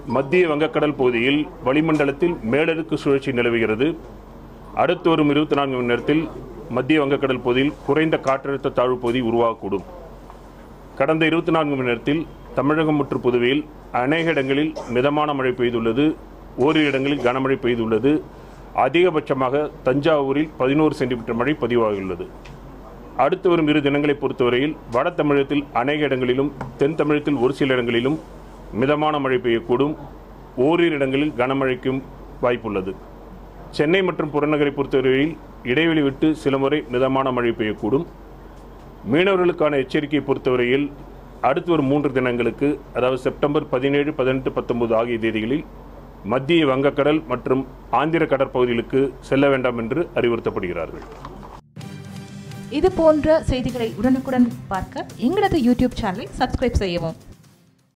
மத்திய வங்கக்கடல் பகுதியில் வளிமண்டலத்தில் மேலடுக்கு சுழற்சி நிலவுகிறது அடுத்து வரும் இருபத்தி நான்கு மணி நேரத்தில் மத்திய வங்கக்கடல் பகுதியில் குறைந்த காற்றழுத்த தாழ்வு பகுதி உருவாகக்கூடும் கடந்த இருபத்தி நான்கு மணி நேரத்தில் தமிழகம் மற்றும் புதுவையில் அநேக இடங்களில் மிதமான மழை பெய்துள்ளது ஓரிரு இடங்களில் கனமழை பெய்துள்ளது அதிகபட்சமாக தஞ்சாவூரில் பதினோரு சென்டிமீட்டர் மழை பதிவாகியுள்ளது அடுத்து வரும் இரு தினங்களை பொறுத்தவரையில் வட தமிழகத்தில் அநேக இடங்களிலும் தென் தமிழகத்தில் ஒரு சில இடங்களிலும் மிதமான மழை பெய்யக்கூடும் ஓரிரு இடங்களில் கனமழைக்கும் வாய்ப்புள்ளது சென்னை மற்றும் புறநகரை பொறுத்தவரையில் இடைவெளி விட்டு சில முறை மிதமான மழை பெய்யக்கூடும் மீனவர்களுக்கான எச்சரிக்கையை பொறுத்தவரையில் அடுத்து வரும் மூன்று தினங்களுக்கு அதாவது செப்டம்பர் பதினேழு பதினெட்டு பத்தொன்பது ஆகிய தேதிகளில் மத்திய வங்கக்கடல் மற்றும் ஆந்திர கடற்பகுதிகளுக்கு செல்ல வேண்டாம் என்று அறிவுறுத்தப்படுகிறார்கள் இது போன்ற செய்திகளை உடனுக்குடன் பார்க்க எங்களது யூடியூப் சேனலை சப்ஸ்கிரைப் செய்யவும்